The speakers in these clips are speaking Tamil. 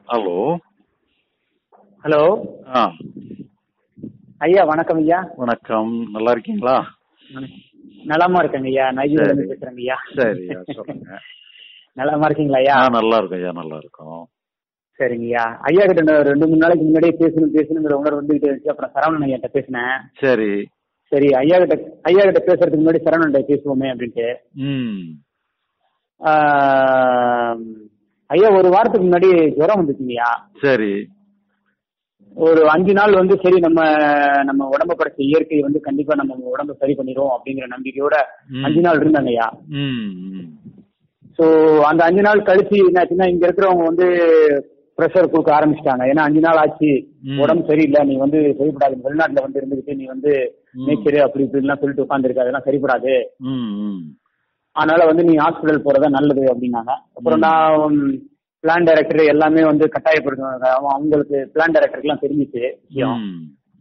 ஹலோ ஹலோ ஆ ஐயா வணக்கம் ஐயா வணக்கம் நல்லா இருக்கீங்களா நலமா இருக்கேங்க ஐயா நைஜீரியா சரி. பேசுறேங்க ஐயா சரியா சொல்லுங்க நலமா இருக்கீங்களா ஐயா ஆ நல்லா இருக்கும் ஐயா நல்லா இருக்கும் சரிங்க ஐயா ஐயா கிட்ட நான் ரெண்டு மூணு நாளைக்கு முன்னாடியே பேசணும் பேசணுங்கிற உணர்வு வந்துகிட்டே இருந்துச்சு அப்புறம் சரவணன் ஐயா கிட்ட பேசினேன் சரி சரி ஐயா கிட்ட ஐயா கிட்ட பேசுறதுக்கு முன்னாடி சரவணன் கிட்ட பேசுவோமே அப்படின்ட்டு ம் ஆஹ், ஐயா ஒரு வாரத்துக்கு முன்னாடி ஜுரம் வந்துச்சுங்கய்யா சரி ஒரு அஞ்சு நாள் வந்து சரி நம்ம நம்ம உடம்ப படைச்ச இயற்கை வந்து கண்டிப்பா நம்ம உடம்ப சரி பண்ணிடும் அப்படிங்கிற நம்பிக்கையோட ம். அஞ்சு நாள் இருந்தாங்க ஐயா ம் ம். ஸோ அந்த அஞ்சு நாள் கழிச்சு என்னாச்சுன்னா இங்க இருக்கிறவங்க வந்து ப்ரெஷர் கொடுக்க ஆரம்பிச்சிட்டாங்க ஏன்னா அஞ்சு நாள் ஆச்சு ம். உடம்பு சரியில்லை நீ வந்து சரிப்படாது வெளிநாட்டுல வந்து இருந்துகிட்டு நீ வந்து ம். நேச்சர் அப்படி இப்படிலாம் சொல்லிட்டு உட்காந்துருக்க அதெல்லாம் சரிப்படாது ம் ம் அதனால வந்து நீ ஹாஸ்பிட்டல் போறதா நல்லது அப்படின்னாங்க அப்புறம் ம். நான் பிளான் டைரக்டர் எல்லாமே வந்து கட்டாயப்படுத்துவாங்க அவன் அவங்களுக்கு பிளான் டைரக்டருக்குலாம் தெரிஞ்சிச்சு விஷயம் ம்.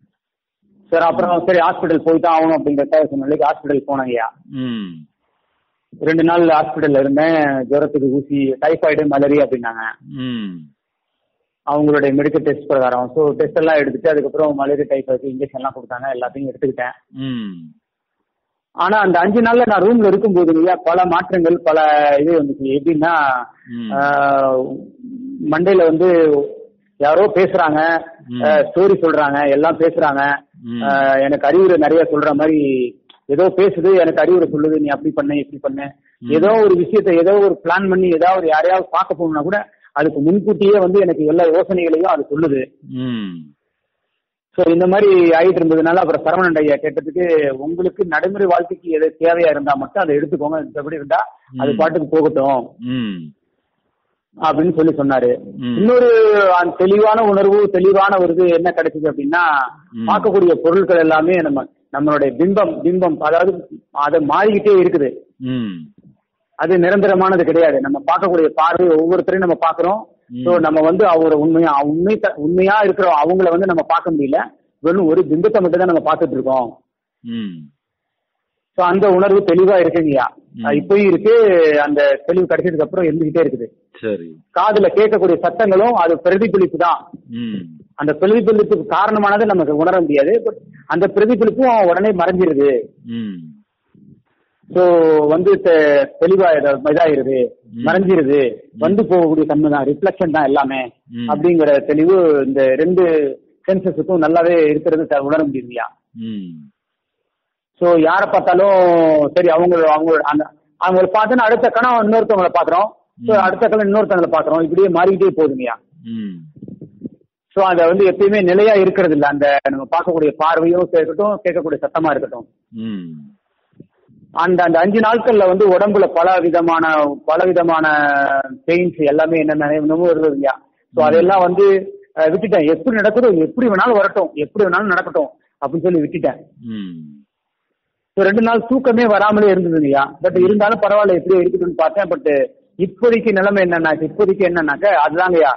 சரி அப்புறம் சரி ஹாஸ்பிட்டல் போய் தான் ஆகணும் அப்படிங்கிற சொன்னாலே ஹாஸ்பிட்டல் போனாங்கய்யா ம் ரெண்டு நாள் ஹாஸ்பிட்டல்ல இருந்தேன் ஜுரத்துக்கு ஊசி டைஃபாய்டு மலேரியா அப்படின்னாங்க ம் அவங்களுடைய மெடிக்கல் டெஸ்ட் பிரகாரம் ஸோ டெஸ்ட் எல்லாம் எடுத்துட்டு அதுக்கப்புறம் மலேரியா டைஃபாய்டு இன்ஜெக்ஷன் எல்லாம் கொடுத்தாங்க எல்லாத்தையும் எடுத்துக்கிட்டேன் ம் ஆனா அந்த அஞ்சு நாள்ல நான் ரூம்ல இருக்கும்போது இல்லையா பல மாற்றங்கள் பல இது வந்துச்சு எப்படின்னா ம். ஆஹ், மண்டையில வந்து யாரோ பேசுறாங்க ம். ஸ்டோரி சொல்றாங்க எல்லாம் பேசுறாங்க ம். ஆஹ், எனக்கு அறிவுரை நிறைய சொல்ற மாதிரி ஏதோ பேசுது எனக்கு அறிவுரை சொல்லுது நீ அப்படி பண்ண இப்படி பண்ண ம். ஏதோ ஒரு விஷயத்தை ஏதோ ஒரு பிளான் பண்ணி ஏதாவது யாரையாவது பார்க்க போகணும்னா கூட அதுக்கு முன்கூட்டியே வந்து எனக்கு எல்லா யோசனைகளையும் அது சொல்லுது ம் ஸோ இந்த மாதிரி ஆயிட்டு இருந்ததுனால அப்புறம் சரவணன் ஐயா கேட்டதுக்கு உங்களுக்கு நடைமுறை வாழ்க்கைக்கு எது தேவையா இருந்தா மட்டும் அதை எடுத்துக்கோங்க எப்படி இருந்தா அது ம். பாட்டுக்கு போகட்டும் ம் அப்படின்னு சொல்லி சொன்னாரு ம். இன்னொரு அந்த தெளிவான உணர்வு தெளிவான ஒரு இது என்ன கிடைச்சது அப்படின்னா ம். பார்க்கக்கூடிய பொருட்கள் எல்லாமே நம்ம நம்மளுடைய பிம்பம் பிம்பம் அதாவது அது மாறிக்கிட்டே இருக்குது ம் அது நிரந்தரமானது கிடையாது நம்ம பார்க்கக்கூடிய பார்வை ஒவ்வொருத்தரையும் நம்ம பார்க்கறோம் ம். ஸோ நம்ம வந்து அவர் உண்மையா உண்மை உண்மையா இருக்கிற அவங்கள வந்து நம்ம பார்க்க முடியல வெறும் ஒரு பிம்பத்தை மட்டும் தான் நம்ம பார்த்துட்டு இருக்கோம் ம் ஸோ அந்த உணர்வு தெளிவா இருக்குங்கய்யா ம். அது இப்பயும் இருக்கு அந்த தெளிவு கிடைச்சதுக்கு அப்புறம் இருந்துகிட்டே இருக்குது சரி காதுல கேட்கக்கூடிய சத்தங்களும் அது பிரதிபலிப்பு தான் ம் அந்த பிரதிபலிப்புக்கு காரணமானதை நமக்கு உணர முடியாது பட் அந்த பிரதிபலிப்பும் உடனே மறைஞ்சிருது ம் ஸோ வந்து தெ- தெளிவா இத- இதாயிருது ம். மறைஞ்சிருது வந்து போகக்கூடிய தன்மை தான் ரிஃப்ளெக்ஷன் தான் எல்லாமே ம். அப்படிங்கிற தெளிவு இந்த ரெண்டு சென்சஸுக்கும் நல்லாவே இருக்கிறது த- உணர முடியுதுயா ம் ஸோ யாரை பார்த்தாலும் சரி அவங்க அவங்க அந்த அவங்கள பார்த்தோன்னா அடுத்த கணம் இன்னொருத்தவங்களை பார்க்குறோம் ஸோ ம். அடுத்த கணம் இன்னொருத்தவங்களை பார்க்குறோம் இப்படியே மாறிக்கிட்டே போகுதுங்கய்யா ம் ஸோ அதை வந்து எப்பயுமே நிலையா இருக்கிறது இல்லை அந்த நம்ம பார்க்கக்கூடிய பார்வையும் இருக்கட்டும் கேட்கக்கூடிய சத்தமா இருக்கட்டும் ம் அந்த அந்த அஞ்சு நாட்கள்ல வந்து உடம்புல பல விதமான பல விதமான பெயின்ஸ் எல்லாமே என்னென்ன என்னமோ வருதுங்க ஸோ அதெல்லாம் வந்து அஹ், விட்டுட்டேன் எப்படி நடக்குதோ எப்படி வேணாலும் வரட்டும் எப்படி வேணாலும் நடக்கட்டும் அப்படின்னு சொல்லி விட்டுட்டேன் ம் ஸோ ரெண்டு நாள் தூக்கமே வராமலே இருந்ததுங்கய்யா பட் இருந்தாலும் பரவாயில்ல எப்படியோ இருக்குதுன்னு பார்த்தேன் பட் இப்போதைக்கு நிலைமை என்னன்னா இப்போதைக்கு என்னன்னாக்க அதுதாங்கய்யா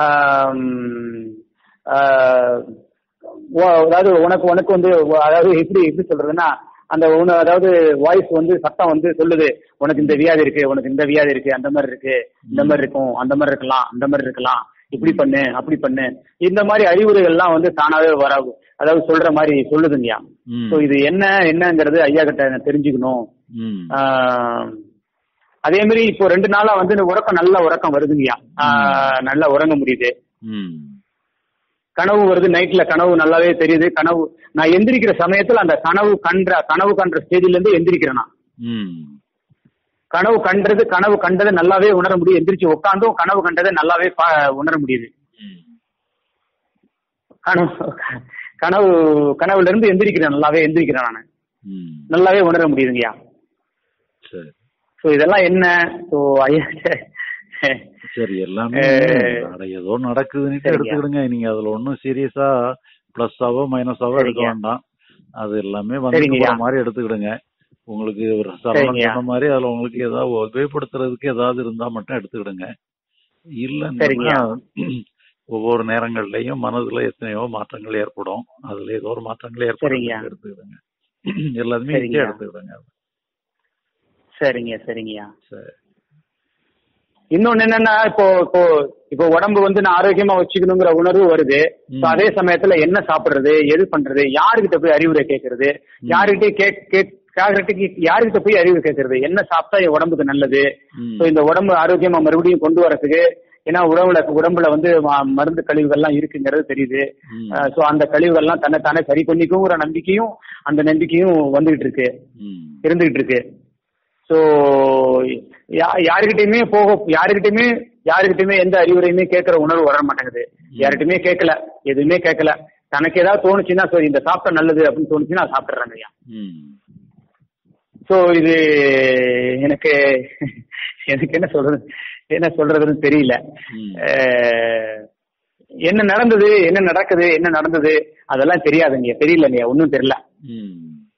ஆம், ஆஹ், ஓ- அதாவது உனக்கு உனக்கு வந்து ஒ- அதாவது எப்படி எப்படி சொல்றதுன்னா அந்த உன அதாவது வாய்ஸ் வந்து சத்தம் வந்து சொல்லுது உனக்கு இந்த வியாதி இருக்கு உனக்கு இந்த வியாதி இருக்கு அந்த மாதிரி இருக்கு இந்த மாதிரி இருக்கும் அந்த மாதிரி இருக்கலாம் அந்த மாதிரி இருக்கலாம் இப்படி பண்ணு அப்படி பண்ணு இந்த மாதிரி அறிவுரைகள்லாம் வந்து தானாவே வர அதாவது சொல்ற மாதிரி சொல்லுதுங்கய்யா ம். ஸோ இது என்ன என்னங்கிறது ஐயா கிட்ட நான் தெரிஞ்சுக்கணும் ம் ஆஹ், அதே மாதிரி இப்போ ரெண்டு நாளா வந்து இந்த உறக்கம் நல்ல உறக்கம் வருதுங்கய்யா ஆஹ், நல்லா உறங்க முடியுது ம் கனவு வருது நைட்ல கனவு நல்லாவே தெரியுது கனவு நான் எந்திரிக்கிற சமயத்துல அந்த கனவு கன்ற கனவு கன்ற ஸ்டேஜ்ல இருந்து எந்திரிக்கிறேன் நான் ம் கனவு கண்டது கனவு கண்டதை நல்லாவே உணர முடியும் எந்திரிச்சு உட்காந்தும் கனவு கண்டதை நல்லாவே பா- உணர முடியுது ம் கனவு கனவு கனவுல இருந்து எந்திரிக்கிறேன் நல்லாவே எந்திரிக்கிறேன் நான் ம் நல்லாவே உணர முடியுதுங்கய்யா சரி ஸோ இதெல்லாம் என்ன ஸோ ஐயா சரி எல்லாமே அஹ், அட ஏதோ நடக்குதுன்னு சரிங்க. எடுத்துக்கிடுங்க நீங்க அதுல ஒன்றும் சீரியஸா பிளஸ்ஸாவோ மைனஸாவோ எடுக்க சரிங்க. வேண்டாம் அது எல்லாமே வந்து சரிங்கய்யா. போற மாதிரி எடுத்துக்கிடுங்க உங்களுக்கு ஒரு சரவணன் சரிங்கய்யா. சொன்ன மாதிரி அதுல உங்களுக்கு ஏதாவது உபயோகப்படுத்துறதுக்கு ஏதாவது இருந்தா மட்டும் எடுத்துக்கிடுங்க இல்லைன்னா சரிங்கய்யா. ஒவ்வொரு நேரங்கள்லயும் மனதுல எத்தனையோ மாற்றங்கள் ஏற்படும் அதுல ஏதோ ஒரு மாற்றங்கள் ஏற்படும் சரிங்கய்யா. எடுத்துக்கிடுங்க எல்லாத்துமே சரிங்கய்யா. ஈஸியா எடுத்துக்கிடுங்க சரிங்க சரிங்கய்யா சரி இன்னொன்னு என்னன்னா இப்போ இப்போ இப்போ உடம்பு வந்து நான் ஆரோக்கியமா வச்சுக்கணுங்கிற உணர்வு வருது ம். So, அதே சமயத்துல என்ன சாப்பிடுறது எது பண்றது யாருகிட்ட போய் அறிவுரை கேட்கறது யாருகிட்ட கேக் கேக் யாருகிட்ட யாருகிட்ட போய் அறிவு கேட்கறது என்ன சாப்பிட்டா என் உடம்புக்கு நல்லது ம். ஸோ இந்த உடம்பு ஆரோக்கியமா மறுபடியும் கொண்டு வரதுக்கு ஏன்னா உடம்புல உடம்புல வந்து ம- மருந்து கழிவுகள்லாம் இருக்குங்கிறது தெரியுது ம். ஸோ அந்த கழிவுகள்லாம் தன்னை தானே சரி பண்ணிக்குங்கிற நம்பிக்கையும் அந்த நம்பிக்கையும் வந்துகிட்டு இருக்கு ம். இருந்துகிட்டு இருக்கு ஸோ யாருக்கிட்டையுமே போக யாருக்கிட்டையுமே யாருக்கிட்டையுமே எந்த அறிவுரையுமே கேட்கற உணர்வு வர மாட்டேங்குது யார்கிட்டயுமே கேட்கல எதுவுமே கேட்கல தனக்கு ஏதாவது தோணுச்சுன்னா சரி இந்த சாப்பிட்டா நல்லது அப்படின்னு தோணுச்சுன்னா அதை சாப்பிட்றாங்க ஐயா ம். ஸோ இது எனக்கு எனக்கு என்ன சொல்றது என்ன சொல்றதுன்னு தெரியல ம். அஹ், என்ன நடந்தது என்ன நடக்குது என்ன நடந்தது அதெல்லாம் தெரியாதுங்க தெரியலங்க ஒன்றும் தெரியல ம்.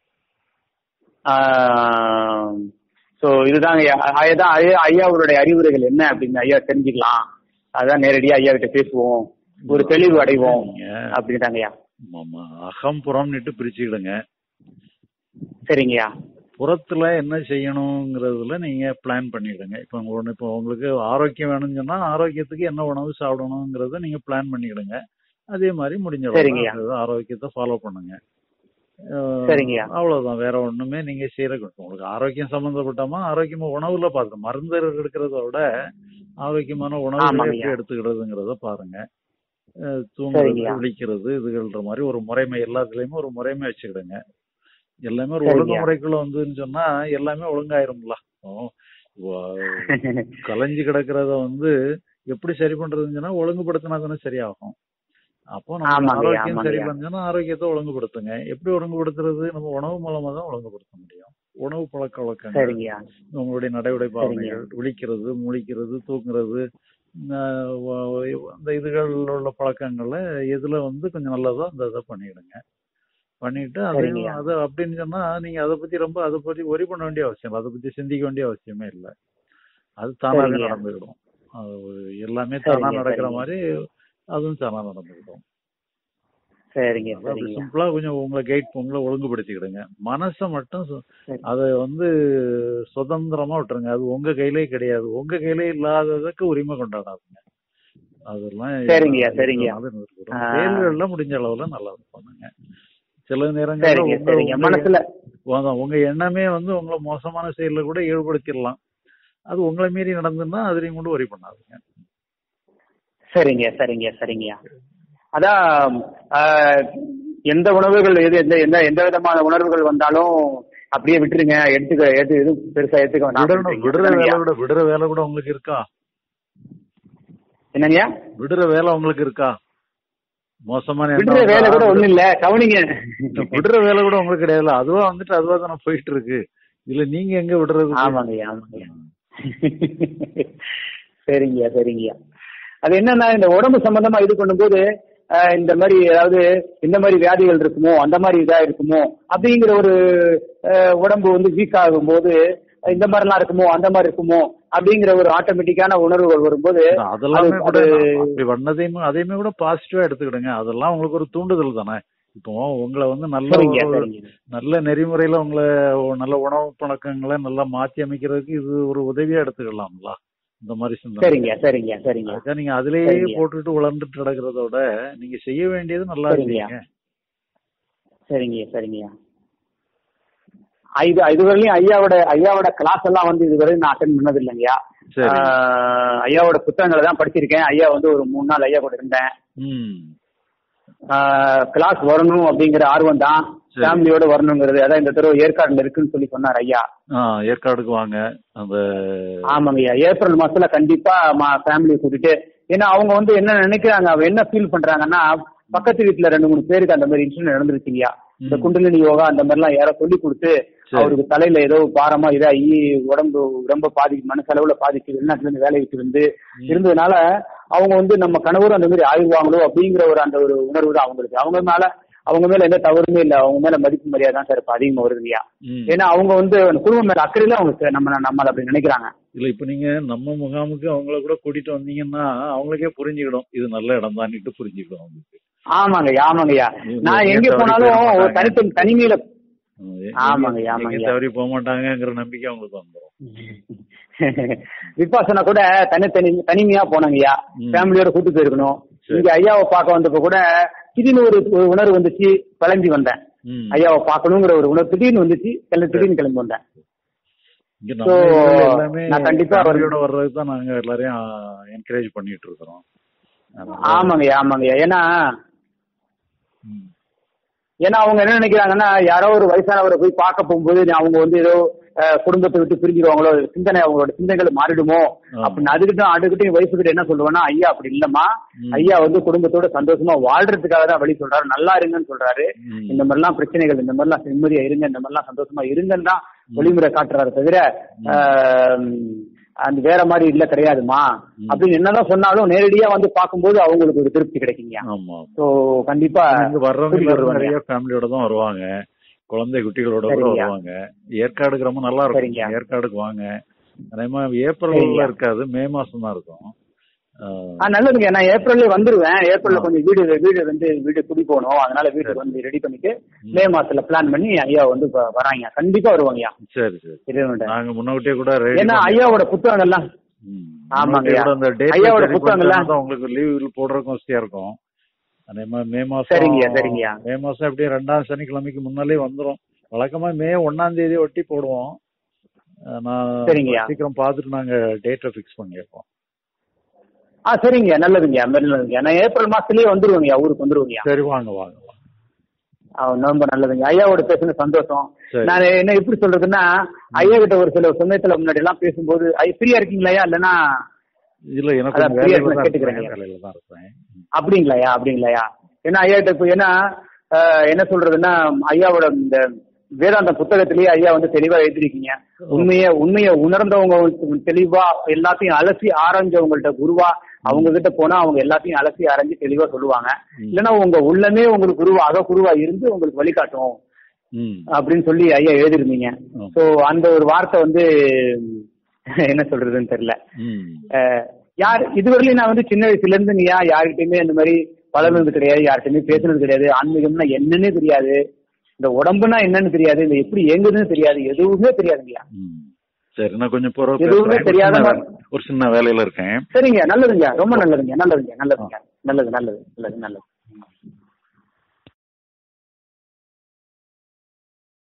ஸோ இதுதாங்க ஐயா அதுதான் ஐயா ஐயாவுடைய அறிவுரைகள் என்ன அப்படின்னு ஐயா தெரிஞ்சுக்கலாம் அதான் நேரடியா ஐயா கிட்ட பேசுவோம் ஒரு தெளிவு அடைவோம் நீங்க அப்படின்ட்டாங்க ஐயா ஆமா அகம் புறம்னுட்டு பிரிச்சுக்கிடுங்க சரிங்கய்யா புறத்துல என்ன செய்யணுங்கிறதுல நீங்க பிளான் பண்ணிடுங்க இப்போ ஒன்று இப்போ உங்களுக்கு ஆரோக்கியம் வேணும்னு சொன்னா ஆரோக்கியத்துக்கு என்ன உணவு சாப்பிடணுங்கிறத நீங்க பிளான் பண்ணிடுங்க அதே மாதிரி முடிஞ்ச சரிங்கய்யா. அளவுக்கு அது ஆரோக்கியத்தை ஃபாலோ பண்ணுங்க அஹ், சரிங்கய்யா. அவ்வளவுதான் வேற ஒண்ணுமே நீங்க செய்யறது உங்களுக்கு ஆரோக்கியம் சம்பந்தப்பட்டமா ஆரோக்கியமா உணவுல பாருங்க மருந்து எடுக்கிறத விட ஆரோக்கியமான உணவு ஆமாங்கய்யா. எப்படி எடுத்துக்கிறதுங்கிறத பாருங்க அஹ், தூங்குறது சரிங்கய்யா. விழிக்கிறது இதுகள்ன்ற மாதிரி ஒரு முறைமை எல்லாத்துலயுமே ஒரு முறைமை வச்சுக்கிடுங்க எல்லாமே ஒரு சரிங்கய்யா. ஒழுங்குமுறைக்குள்ள வந்துன்னு சொன்னா எல்லாமே ஒழுங்காயிரும்ல இப்போ, வ- கலைஞ்சு கிடக்கிறத வந்து எப்படி சரி பண்றதுன்னு சொன்னா ஒழுங்குபடுத்தினா தானே சரியாகும் அப்போ நம்ம ஆமாங்கய்யா, ஆரோக்கியம் சரி ஆமாங்கய்யா. பண்ணா ஆரோக்கியத்தை ஒழுங்குபடுத்துங்க எப்படி ஒழுங்குபடுத்துறது நம்ம உணவு மூலமா தான் ஒழுங்குபடுத்த முடியும் உணவு பழக்க வழக்கங்கள் சரிங்கய்யா உங்களுடைய நடைமுறை சரிங்க. பாவனைகள் விழிக்கிறது முழிக்கிறது தூங்குறது ஆஹ் வ- வ- அந்த இதுகள் உள்ள பழக்கங்கள்ல எதுல வந்து கொஞ்சம் நல்லதோ அந்த இதை பண்ணிடுங்க பண்ணிட்டு அதையும் சரிங்கய்யா. அது அப்படின்னு சொன்னா நீங்க அதை பத்தி ரொம்ப அதை பத்தி ஒரி பண்ண வேண்டிய அவசியம் இல்லை அதை பத்தி சிந்திக்க வேண்டிய அவசியமே இல்லை அது தானாவே சரிங்கய்யா. நடந்துவிடும் அது ஒரு- எல்லாமே தானா சரிங்க, நடக்கிற சரிங்க. மாதிரி அதுவும் தானா நடந்துவிடும் சரிங்க அதாவது சரிங்க சிம்பிளா கொஞ்சம் உங்களை கைட் உங்களை ஒழுங்குபடுத்திக்கிடுங்க மனசை மட்டும் சு- சரி. அதை வந்து சுதந்திரமா விட்டுருங்க அது உங்க கையிலே கிடையாது உங்க கையிலே இல்லாததுக்கு உரிமை கொண்டாடாதுங்க அதெல்லாம் சரிங்கய்யா, சரிங்கய்யா. அது இருக்கட்டும். ஆ. செயல்கள்ல முடிஞ்ச அளவுல நல்லா பண்ணுங்க சில சரிங்க நேரங்கள்ல சரிங்க உங்க- மனசுல உங்க உங்க எண்ணமே வந்து உங்களை மோசமான செயல்ல கூட ஈடுபடுத்திடலாம் அது உங்களை மீறி நடந்துன்னா அதுலயும் கொண்டு வரி பண்ணாதுங்க சரிங்க சரிங்க சரிங்கய்யா அதான் ஆஹ், எந்த உணவுகள் எது எந்த எந்த எந்த விதமான உணர்வுகள் வந்தாலும் அப்படியே விட்டுருங்க எடுத்துக்க எடுத்து எதுவும் பெருசா எடுத்துக்க வேண்டாம் விடணும் விடுற வேலை கூட விடுற வேலை கூட உங்களுக்கு இருக்கா என்னங்கய்யா விடுற வேலை உங்களுக்கு இருக்கா மோசமான எண்ணம் விடுற வேலை கூட வந்தா ஒண்ணும் இல்ல கவனிங்க விடுற வேலை கூட உங்களுக்கு கிடையாது அதுவா வந்துட்டு அதுவா தானே போயிட்டு இருக்கு இல்ல நீங்க எங்க விடுறது ஆமாங்கய்யா ஆமாங்கய்யா சரிங்கய்யா சரிங்கய்யா அது என்னன்னா இந்த உடம்பு சம்பந்தமா இது பண்ணும்போது ஆஹ், இந்த மாதிரி ஏதாவது இந்த மாதிரி வியாதிகள் இருக்குமோ அந்த மாதிரி இதா இருக்குமோ அப்படிங்கிற ஒரு ஆஹ், உடம்பு வந்து வீக் ஆகும்போது இந்த மாதிரிலாம் இருக்குமோ அந்த மாதிரி இருக்குமோ அப்படிங்கிற ஒரு ஆட்டோமேட்டிக்கான உணர்வுகள் வரும்போது அதெல்லாமே அது- கூட அது- அப்படி பண்ணதையுமே அதையுமே கூட பாசிட்டிவா எடுத்துக்கிடுங்க அதெல்லாம் உங்களுக்கு ஒரு தூண்டுதல் தானே இப்போ உங்களை வந்து நல்ல சரிங்க ஒரு- சரிங்க நல்ல நெறிமுறையில உங்களை ஒ- நல்ல உணவு பழக்கங்களை நல்லா மாத்தி அமைக்கிறதுக்கு இது ஒரு உதவியா எடுத்துக்கலாம்ல இந்த மாதிரி சிந்தனை சரிங்க சரிங்க சரிங்க அதுக்காக நீங்க அதுலயே சரிங்க. போட்டுட்டு உழந்துட்டு நடக்கிறத விட நீங்க செய்ய வேண்டியது நல்லா சரிங்கய்யா. செய்யுங்க சரிங்க சரிங்கய்யா இது இதுவரையிலும் ஐயாவோட ஐயாவோட கிளாஸ் எல்லாம் வந்து இதுவரை நான் அட்டன் பண்ணது இல்லைங்கய்யா சரி ஆஹ் ஐயாவோட புத்தகங்களை தான் படிச்சிருக்கேன் ஐயா வந்து ஒரு மூணு நாள் ஐயா கூட இருந்தேன் ம் கிளாஸ் வரணும் அப்படிங்கிற ஆர்வம் தான் சரி. ஃபேமிலியோட வரணுங்கிறது அதான் இந்த தடவை ஏற்காடுல இருக்குன்னு சொல்லி சொன்னார் ஐயா ஆ ஏற்காடுக்கு வாங்க அந்த ஆமாங்க ஐயா ஏப்ரல் மாசத்துல கண்டிப்பா ஃபேமிலியை கூட்டிட்டு ஏன்னா அவங்க வந்து என்ன நினைக்கிறாங்க அவங்க என்ன ஃபீல் பண்றாங்கன்னா பக்கத்து வீட்டுல ரெண்டு மூணு பேருக்கு அந்த மாதிரி இன்சிடென்ட் நடந்துருச்சுங்கய்யா இந்த ம். குண்டலினி யோகா அந்த மாதிரிலாம் யாரோ சொல்லி கொடுத்து சரி. அவருக்கு தலையில ஏதோ பாரமா இதாகி உடம்பு ரொம்ப பாதி மனசளவுல பாதிச்சு வெளிநாட்டுல இருந்து வேலை விட்டு வந்து ம். இருந்ததுனால அவங்க வந்து நம்ம கணவரும் அந்த மாதிரி ஆயுவாங்களோ அப்படிங்கிற ஒரு அந்த ஒரு உணர்வு தான் அவங்களுக்கு அவங்க மேல அவங்க மேல எந்த தவறுமே இல்ல அவங்க மேல மதிப்பு மரியாதை தான் சார் இப்ப அதிகமா வருதுங்கய்யா ம். ஏன்னா அவங்க வந்து அந்த குடும்பம் மேல அக்கறையில அவங்க ச- நம்ம நம்மள அப்படி நினைக்கிறாங்க இல்ல இப்ப நீங்க நம்ம முகாமுக்கு அவங்கள கூட கூட்டிட்டு வந்தீங்கன்னா அவங்களுக்கே புரிஞ்சுக்கிடும் இது நல்ல இடம் தான்ட்டு புரிஞ்சுக்கிடும் அவங்களுக்கு ஆமாங்கய்யா ஆமாங்கய்யா நீங்க நான் ஏன் எங்க தவறி போனாலும் போயிட ஒரு மாட்டாங்க. தனித்த தனிமையில ஆமாங்க, எங்கேயும் ஆமாங்க. தவறி போக மாட்டாங்கங்கிற நம்பிக்கை அவங்களுக்கு வந்துடும் விபாசனா கூட தனித்தனி தனிமையா போனாங்கய்யா ம். ஃபேமிலியோட கூட்டு போயிருக்கணும் சரி. இங்க ஐயாவை பார்க்க வந்தப்ப கூட திடீர்னு ஒரு ஒரு உணர்வு வந்துச்சு கிளம்பி வந்தேன் ம். ஐயாவை பார்க்கணுங்கிற ஒரு உணர்வு திடீர்னு வந்துச்சு கிளம்பி திடீர்னு கிளம்பி வந்தேன் இங்க So, நம்ம இதுல எல்லாமே நான் கண்டிப்பா ஒரு- ஃபேமிலியோட வர்றதுக்கு தான் நாங்க எல்லாரையும் என்கரேஜ் பண்ணிட்டு இருக்கிறோம் அதனால- ஆமாங்கய்யா ஆமாங்கய்யா ஏன்னா ம். ஏன்னா அவங்க என்ன நினைக்கிறாங்கன்னா யாரோ ஒரு வயசானவரை போய் பார்க்க போகும்போது அவங்க வந்து ஏதோ அஹ், குடும்பத்தை விட்டு பிரிஞ்சிருவாங்களோ சிந்தனை அவங்களோட சிந்தனைகள் மாறிடுமோ ஆமா. அப்படின்னு அதுக்கிட்ட அதுக்கிட்டையும் வயசுக்கிட்ட என்ன சொல்லுவேன்னா ஐயா அப்படி இல்லம்மா ம். ஐயா வந்து குடும்பத்தோட சந்தோஷமா வாழ்றதுக்காக தான் வழி சொல்றாரு நல்லா இருங்கன்னு சொல்றாரு ம். இந்த மாதிரிலாம் பிரச்சனைகள் இந்த மாதிரிலாம் நிம்மதியா இருங்க இந்த மாதிரிலாம் சந்தோஷமா இருங்கன்னு தான் வழிமுறை காட்டுறாரு தவிர ஆஹ், அந்த வேற மாதிரி இல்ல கிடையாதுமா ம். அப்படின்னு என்னதான் சொன்னாலும் நேரடியா வந்து பார்க்கும்போது அவங்களுக்கு ஒரு திருப்தி கிடைக்குங்க ஆமா சோ கண்டிப்பா இங்க வர்றவங்க கூட்டிட்டு எல்லாரும் வருவாங்க. நிறைய ஃபேமிலியோட தான் வருவாங்க குழந்தை குட்டிகளோட கூட சரிங்க. வருவாங்க ஏற்காடுக்கு ரொம்ப நல்லா இருக்கும் சரிங்க. ஏற்காடுக்கு வாங்க அதே மாதிரி ஏப்ரல்ல சரிங்க. இருக்காது மே மாசம் தான் இருக்கும் ஆஹ், ஆ நல்லதுங்க நான் ஏப்ரல்ல வந்துருவேன் ஏப்ரல்ல ஆ. கொஞ்சம் வீடு வீடு வந்து வீடு குடி போகணும் அதனால வீட்டுக்கு வந்து ரெடி பண்ணிட்டு மே மாசத்துல பிளான் பண்ணி ஐயா வந்து இப்ப வராங்க கண்டிப்பா வருவாங்கய்யா சரி சரி இறைவன்கிட்ட. நாங்க முன்னகிட்டே கூட ready ஏன்னா பண்ணி- ஐயாவோட புத்தகங்கள்லாம் ம். ஆமாங்க முன்னாடியே ஐயா. கூட அந்த date ஐயாவோட ready புத்தகங்கள்லாம் பண்ணிட்டா தான் உங்களுக்கு லீவ் போடுறதுக்கும் வசதியா இருக்கும் அதே மாதிரி மே மாசம் சரிங்கய்யா, சரிங்கய்யா. மே மாசம் எப்படியும் ரெண்டாம் சனிக்கிழமைக்கு முன்னாலே வந்துரும் வழக்கமா மே ஒன்னாம் தேதி ஒட்டி போடுவோம் அஹ் நான் சரிங்கய்யா. சீக்கிரம் பார்த்துட்டு நாங்க டேட்டை ஃபிக்ஸ் பண்ணிருக்கோம் ஆ சரிங்க நல்லதுங்க நல்லதுங்க நான் ஏப்ரல் மாசத்துலயே வந்துருவேங்கய்யா ஊருக்கு வந்துருவேங்கய்யா சரி வாங்க வாங்க வாங்க. ஆ, ரொம்ப நல்லதுங்க ஐயாவோட பேசுன சந்தோஷம் சரி. நான் என்ன எப்படி சொல்றதுன்னா ஐயா கிட்ட ஒரு சில சமயத்துல முன்னாடி எல்லாம் பேசும்போது ஐயா ஃப்ரீயா இருக்கீங்களா ஐயா இல்லைன்னா இல்ல எனக்கு அதான் கொஞ்சம் வேலையில free-ஆ தான் கேட்டுக்கிறேங்க. இருப்பேன் வேலையில தான் இருப்பேன் அப்படிங்களாயா அப்படிங்களாயா ஏன்னா ஐயா கிட்ட இப்போ ஏன்னா ஆஹ், என்ன சொல்றதுன்னா ஐயாவோட இந்த வேதாந்த புத்தகத்திலேயே ஐயா வந்து தெளிவா எழுதிருக்கீங்க உண்மைய உண்மைய உணர்ந்தவங்க வந்து தெளிவா எல்லாத்தையும் அலசி ஆராய்ஞ்சவங்கள்ட்ட குருவா அவங்க கிட்ட போனா அவங்க எல்லாத்தையும் அலசி ஆராய்ஞ்சு தெளிவா சொல்லுவாங்க ம். இல்லைன்னா உங்க உள்ளமே உங்களுக்கு குருவா அக குருவா இருந்து உங்களுக்கு வழிகாட்டும் ம் அப்படின்னு சொல்லி ஐயா எழுதிருந்தீங்க ம். சோ அந்த ஒரு வார்த்தை வந்து என்ன சொல்றதுன்னு தெரியல ம் அஹ் யார் இதுவரையிலும் நான் வந்து சின்ன வயசுல இருந்து நீ யார்கிட்டயுமே இந்த மாதிரி பழகுனது கிடையாது யார்கிட்டயுமே பேசுனது கிடையாது ஆன்மீகம்னா என்னன்னே தெரியாது இந்த உடம்புனா என்னன்னு தெரியாது இந்த எப்படி இயங்குதுன்னு தெரியாது எதுவுமே தெரியாதுங்கய்யா ம். சரி நான் கொஞ்சம் பொறுவா எதுவுமே பேசுறேன். ஒரு தெரியாத சின்ன மாதிரி. வே- ஒரு சின்ன வேலையில இருக்கேன் சரிங்க நல்லதுங்க ரொம்ப நல்லதுங்க நல்லதுங்க நல்லதுங்க நல்லது நல்லது நல்லது நல்லது